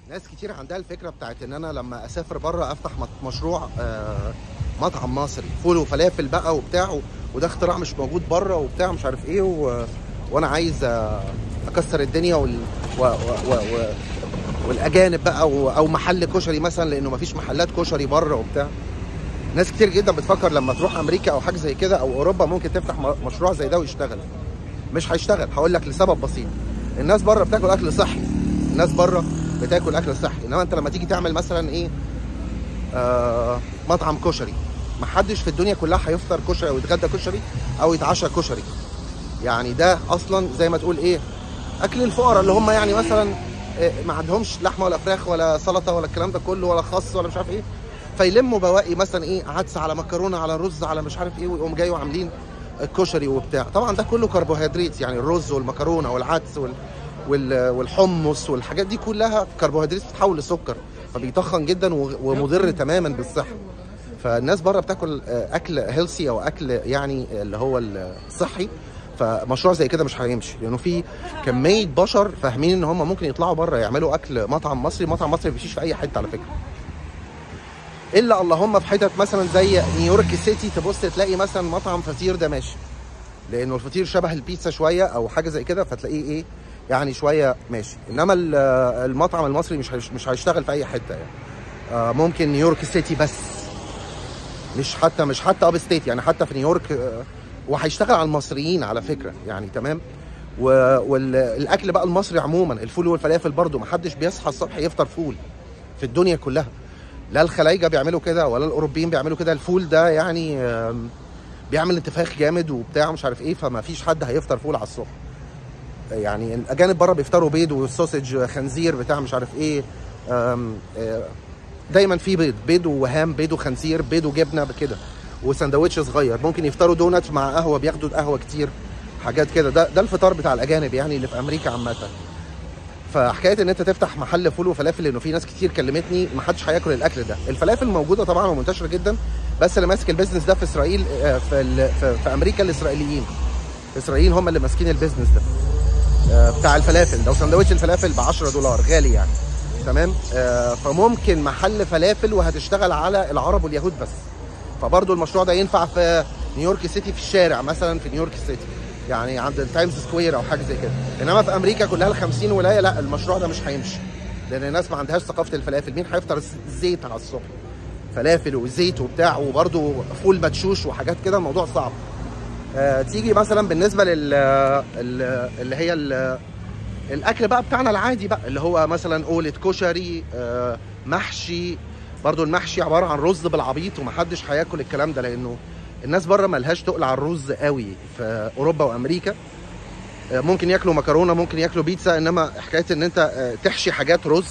ناس كتير عندها الفكره بتاعت ان انا لما اسافر بره افتح مط- مشروع آه، مطعم مصري فول وفلافل بقى وبتاع و- وده اختراع مش موجود بره وبتاع مش عارف ايه و... وانا عايز آه، اكسر الدنيا وال... و... و... و... و... والاجانب بقى و... او محل كشري مثلا لانه مفيش محلات كشري بره وبتاع ناس كتير جدا بتفكر لما تروح امريكا او حاجه زي كده او اوروبا ممكن تفتح م- مشروع زي ده ويشتغل مش هيشتغل هقول لك لسبب بسيط الناس بره بتاكل اكل صحي الناس بره بتاكل اكل صحي انما انت لما تيجي تعمل مثلا ايه آه مطعم كشري محدش في الدنيا كلها هيفطر كشري او يتغدى كشري او يتعشى كشري يعني ده اصلا زي ما تقول ايه اكل الفقراء اللي هم يعني مثلا آه، ما عندهمش لحمه ولا فراخ ولا سلطه ولا الكلام ده كله ولا خس ولا مش عارف ايه فيلموا بواقي مثلا ايه عدس على مكرونه على رز على مش عارف ايه ويقوم جايوا عاملين الكشري وبتاع طبعا ده كله كربوهيدرات يعني الرز والمكرونه والعدس وال وال- والحمص والحاجات دي كلها كربوهيدرات بتتحول لسكر فبيتخن جدا و- ومضر تماما بالصحه فالناس بره بتاكل آه، اكل هيلسي او اكل يعني اللي هو الصحي فمشروع زي كده مش هيمشي لانه في كميه بشر فاهمين ان هم ممكن يطلعوا بره يعملوا اكل مطعم مصري مطعم مصري ما بيمشيش في اي حته على فكره الا اللهم في حتت مثلا زي نيويورك سيتي تبص تلاقي مثلا مطعم فطير ده ماشي لانه الفطير شبه البيتزا شويه او حاجه زي كده فتلاقيه ايه يعني شويه ماشي انما ال- المطعم المصري مش هيش- مش هيشتغل في اي حته يعني آه، ممكن نيويورك سيتي بس مش حتى مش حتى اب ستيت يعني حتى في نيويورك آه، وهيشتغل على المصريين على فكره يعني تمام والاكل بقى المصري عموما الفول والفلافل برضو محدش بيصحى الصبح يفطر فول في الدنيا كلها لا الخلايجه بيعملوا كده ولا الاوروبيين بيعملوا كده الفول ده يعني آم، بيعمل انتفاخ جامد وبتاع مش عارف ايه فما فيش حد هيفطر فول على الصبح يعني الاجانب بره بيفطروا بيض وسوسج خنزير بتاع مش عارف ايه آم، آه، دايما في بيض بيض وهام بيض وخنزير بيض وجبنه كده وسندوتش صغير ممكن يفطروا دونات مع قهوه بياخدوا قهوه كتير حاجات كده ده ده الفطار بتاع الاجانب يعني اللي في امريكا عامه فحكايه ان انت تفتح محل فول وفلافل لانه في ناس كتير كلمتني ما حدش هياكل الاكل ده الفلافل موجوده طبعا ومنتشره جدا بس اللي ماسك البيزنس ده في اسرائيل آه، في ال- في, في امريكا الاسرائيليين الاسرائيليين هم اللي ماسكين البيزنس ده آه، بتاع الفلافل ده سندوتش الفلافل ب 10 دولار غالي يعني تمام آه، فممكن محل فلافل وهتشتغل على العرب واليهود بس فبرضه المشروع ده ينفع في نيويورك سيتي في الشارع مثلا في نيويورك سيتي يعني عند التايمز سكوير او حاجه زي كده انما في امريكا كلها ال 50 ولايه لا المشروع ده مش هيمشي لان الناس ما عندهاش ثقافه الفلافل مين هيفطر زيت على الصبح فلافل وزيت وبتاع وبرده فول مدشوش وحاجات كده الموضوع صعب آه تيجي مثلا بالنسبه لل ال- اللي هي ال- الاكل بقى بتاعنا العادي بقى اللي هو مثلا قولة كشري آه محشي برضو المحشي عباره عن رز بالعبيط ومحدش هياكل الكلام ده لانه الناس بره ملهاش تقل على الرز قوي في اوروبا وامريكا آه، ممكن ياكلوا مكرونه ممكن ياكلوا بيتزا انما حكايه ان انت آه، تحشي حاجات رز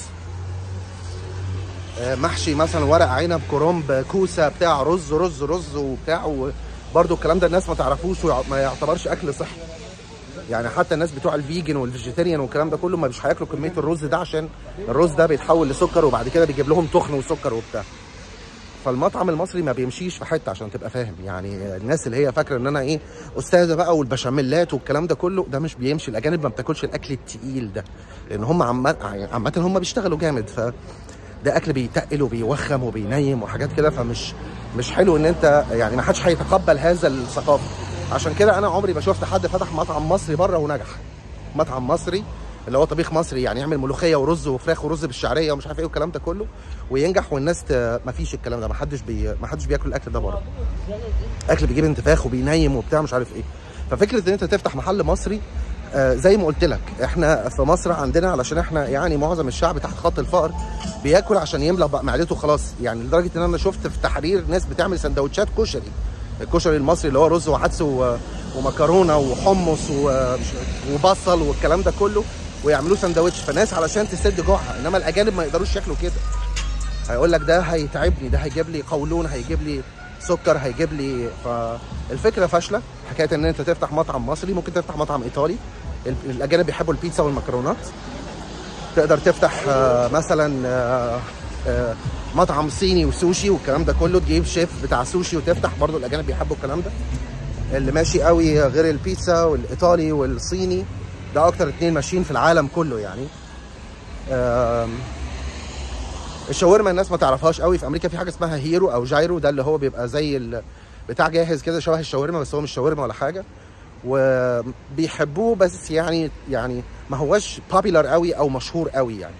آه، محشي مثلا ورق عنب كرنب كوسه بتاع رز رز رز وبتاع وبرضو الكلام ده الناس ما تعرفوش وما يعتبرش اكل صحي يعني حتى الناس بتوع الفيجن والفيجيتيريان والكلام ده كله ما مش هياكلوا كميه الرز ده عشان الرز ده بيتحول لسكر وبعد كده بيجيب لهم تخن وسكر وبتاع فالمطعم المصري ما بيمشيش في حته عشان تبقى فاهم يعني الناس اللي هي فاكره ان انا ايه استاذه بقى والبشاميلات والكلام ده كله ده مش بيمشي الاجانب ما بتاكلش الاكل التقيل ده لان هم عامه عامه هم بيشتغلوا جامد ف ده اكل بيتقل وبيوخم وبينيم وحاجات كده فمش مش حلو ان انت يعني ما حدش هيتقبل هذا الثقافه عشان كده انا عمري ما شفت حد فتح مطعم مصري بره ونجح مطعم مصري اللي هو طبيخ مصري يعني يعمل ملوخيه ورز وفراخ ورز بالشعريه ومش عارف ايه والكلام ده كله وينجح والناس ت... ما فيش الكلام ده ما حدش بي... ما حدش بياكل الاكل ده بره اكل بيجيب انتفاخ وبينيم وبتاع مش عارف ايه ففكره ان انت تفتح محل مصري آه زي ما قلت لك احنا في مصر عندنا علشان احنا يعني معظم الشعب تحت خط الفقر بياكل عشان يملى بقى معدته خلاص يعني لدرجه ان انا شفت في تحرير ناس بتعمل سندوتشات كشري الكشري المصري اللي هو رز وعدس و... ومكرونه وحمص ومش... وبصل والكلام ده كله ويعملوه سندوتش فناس علشان تسد جوعها انما الاجانب ما يقدروش ياكلوا كده هيقول لك ده هيتعبني ده هيجيب لي قولون هيجيب لي سكر هيجيب لي فالفكره فاشله حكايه ان انت تفتح مطعم مصري ممكن تفتح مطعم ايطالي ال- الاجانب بيحبوا البيتزا والمكرونات تقدر تفتح آه، مثلا آه، آه، مطعم صيني وسوشي والكلام ده كله تجيب شيف بتاع سوشي وتفتح برضو الاجانب بيحبوا الكلام ده اللي ماشي قوي غير البيتزا والايطالي والصيني ده اكتر اتنين ماشيين في العالم كله يعني آم، الشاورما الناس ما تعرفهاش قوي في امريكا في حاجه اسمها هيرو او جايرو ده اللي هو بيبقى زي ال... بتاع جاهز كده شبه الشاورما بس هو مش شاورما ولا حاجه وبيحبوه بس يعني يعني ما هوش بابيلر قوي او مشهور قوي يعني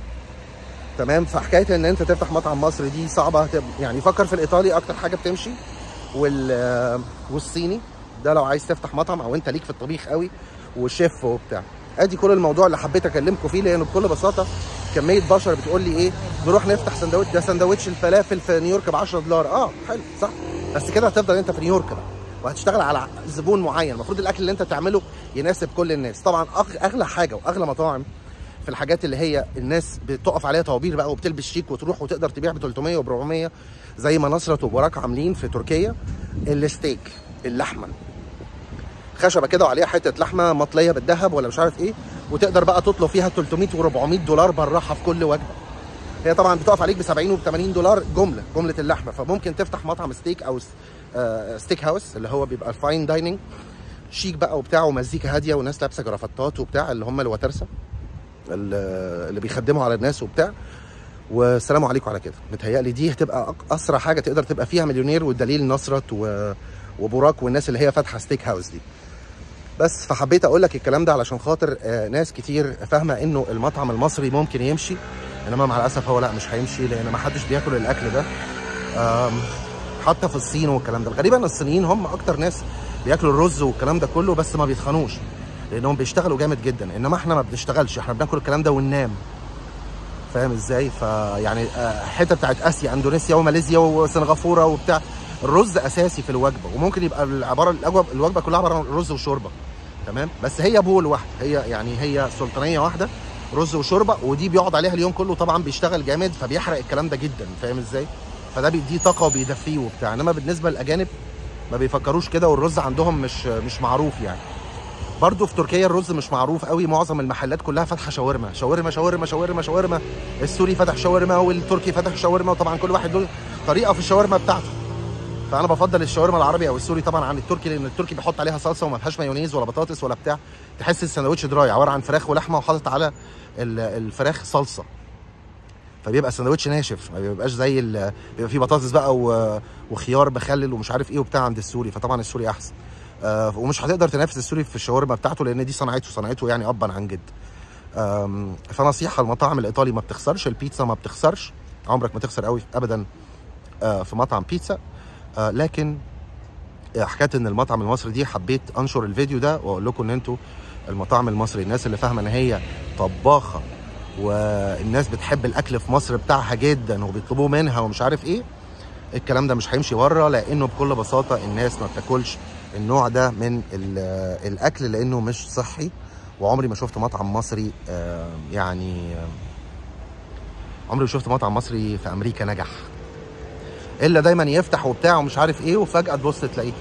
تمام فحكايه ان انت تفتح مطعم مصري دي صعبه هتب... يعني فكر في الايطالي اكتر حاجه بتمشي وال والصيني ده لو عايز تفتح مطعم او انت ليك في الطبيخ قوي وشيف وبتاع ادي كل الموضوع اللي حبيت اكلمكم فيه لانه بكل بساطه كميه بشر بتقول لي ايه نروح نفتح سندوتش ده سندوتش الفلافل في نيويورك ب 10 دولار اه حلو صح بس كده هتفضل انت في نيويورك بقى وهتشتغل على زبون معين المفروض الاكل اللي انت تعمله يناسب كل الناس طبعا اغلى حاجه واغلى مطاعم في الحاجات اللي هي الناس بتقف عليها طوابير بقى وبتلبس شيك وتروح وتقدر تبيع ب 300 و 400 زي ما نصرت وبراك عاملين في تركيا الستيك اللحمه خشبه كده وعليها حته لحمه مطليه بالذهب ولا مش عارف ايه وتقدر بقى تطلب فيها 300 و400 دولار بالراحه في كل وجبه هي طبعا بتقف عليك ب 70 و 80 دولار جمله جمله اللحمه فممكن تفتح مطعم ستيك او ستيك هاوس اللي هو بيبقى الفاين دايننج شيك بقى وبتاع ومزيكا هاديه وناس لابسه جرافتات وبتاع اللي هم الوترسه اللي بيخدموا على الناس وبتاع والسلام عليكم على كده متهيألي دي هتبقى اسرع حاجه تقدر تبقى فيها مليونير والدليل نصرت و... وبراك والناس اللي هي فاتحه ستيك هاوس دي بس فحبيت اقول لك الكلام ده علشان خاطر ناس كتير فاهمه انه المطعم المصري ممكن يمشي انما مع الاسف هو لا مش هيمشي لان ما حدش بياكل الاكل ده حتى في الصين والكلام ده غريبا الصينيين هم اكتر ناس بياكلوا الرز والكلام ده كله بس ما بيتخنوش لانهم بيشتغلوا جامد جدا انما احنا ما بنشتغلش احنا بناكل الكلام ده وننام فاهم ازاي فيعني حته بتاعت اسيا اندونيسيا وماليزيا وسنغافوره وبتاع الرز اساسي في الوجبه وممكن يبقى العباره الوجبه كلها عباره عن رز وشوربه تمام بس هي بول واحده هي يعني هي سلطانيه واحده رز وشوربه ودي بيقعد عليها اليوم كله طبعا بيشتغل جامد فبيحرق الكلام ده جدا فاهم ازاي فده بيديه طاقه وبيدفيه وبتاع انما بالنسبه للاجانب ما بيفكروش كده والرز عندهم مش مش معروف يعني برضه في تركيا الرز مش معروف قوي معظم المحلات كلها فاتحه شاورما شاورما شاورما شاورما شاورما السوري فتح شاورما والتركي فتح شاورما وطبعا كل واحد له طريقه في الشاورما بتاعته فانا بفضل الشاورما العربي او السوري طبعا عن التركي لان التركي بيحط عليها صلصه وما فيهاش مايونيز ولا بطاطس ولا بتاع تحس الساندوتش دراي عباره عن فراخ ولحمه وحاطط على الفراخ صلصه فبيبقى ساندوتش ناشف ما بيبقاش زي بيبقى فيه بطاطس بقى وخيار مخلل ومش عارف ايه وبتاع عند السوري فطبعا السوري احسن آه ومش هتقدر تنافس السوري في الشاورما بتاعته لان دي صنعته صنعته يعني ابا عن جد فنصيحه المطاعم الايطالي ما بتخسرش البيتزا ما بتخسرش عمرك ما تخسر قوي ابدا آه في مطعم بيتزا آه لكن حكايه ان المطعم المصري دي حبيت انشر الفيديو ده واقول لكم ان انتوا المطاعم المصري الناس اللي فاهمه ان هي طباخه والناس بتحب الاكل في مصر بتاعها جدا وبيطلبوه منها ومش عارف ايه الكلام ده مش هيمشي بره لانه بكل بساطه الناس ما بتاكلش النوع ده من الاكل لانه مش صحي وعمري ما شفت مطعم مصري يعني عمري ما شفت مطعم مصري في امريكا نجح الا دايما يفتح وبتاع ومش عارف ايه وفجاه تبص تلاقيه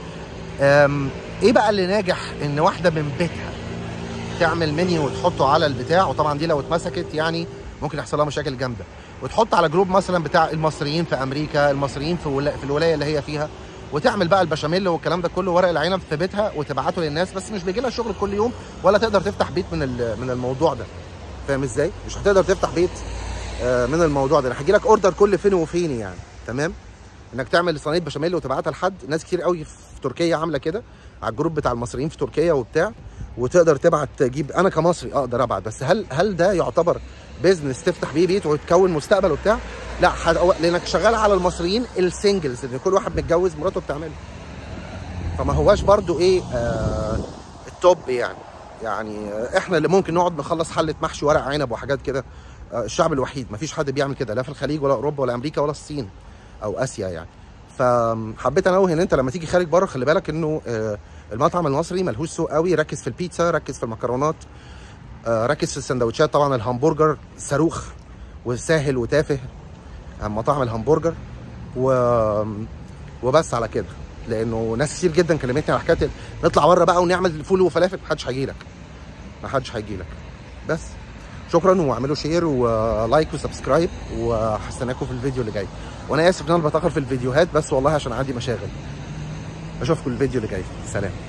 ايه بقى اللي ناجح ان واحده من بيتها تعمل منيو وتحطه على البتاع وطبعا دي لو اتمسكت يعني ممكن يحصل لها مشاكل جامده وتحط على جروب مثلا بتاع المصريين في امريكا المصريين في, ولا في الولايه اللي هي فيها وتعمل بقى البشاميل والكلام ده كله ورق العنب في بيتها وتبعته للناس بس مش بيجي لها شغل كل يوم ولا تقدر تفتح بيت من من الموضوع ده فاهم ازاي مش هتقدر تفتح بيت من الموضوع ده انا هيجي لك اوردر كل فين وفين يعني تمام انك تعمل صينيه بشاميل وتبعتها لحد ناس كتير قوي في تركيا عامله كده على الجروب بتاع المصريين في تركيا وبتاع وتقدر تبعت تجيب انا كمصري اقدر ابعت بس هل هل ده يعتبر بيزنس تفتح بيه بيت وتكون مستقبل وبتاع لا حد... لانك شغال على المصريين السنجلز ان كل واحد متجوز مراته بتعمله فما هواش برضو ايه آه التوب يعني يعني احنا اللي ممكن نقعد نخلص حله محشي ورق عنب وحاجات كده آه الشعب الوحيد ما فيش حد بيعمل كده لا في الخليج ولا اوروبا ولا امريكا ولا الصين او اسيا يعني فحبيت انوه ان انت لما تيجي خارج بره خلي بالك انه آه المطعم المصري ملهوش سوق قوي ركز في البيتزا ركز في المكرونات آه ركز في السندوتشات طبعا الهمبرجر صاروخ وسهل وتافه مطاعم الهمبرجر و... وبس على كده لانه ناس كتير جدا كلمتني على حكايه نطلع بره بقى ونعمل فول وفلافل محدش هيجي لك محدش هيجي لك بس شكرا واعملوا شير ولايك وسبسكرايب وهستناكم في الفيديو اللي جاي وانا اسف ان انا بتاخر في الفيديوهات بس والله عشان عندي مشاغل اشوفكم الفيديو اللي جاي سلام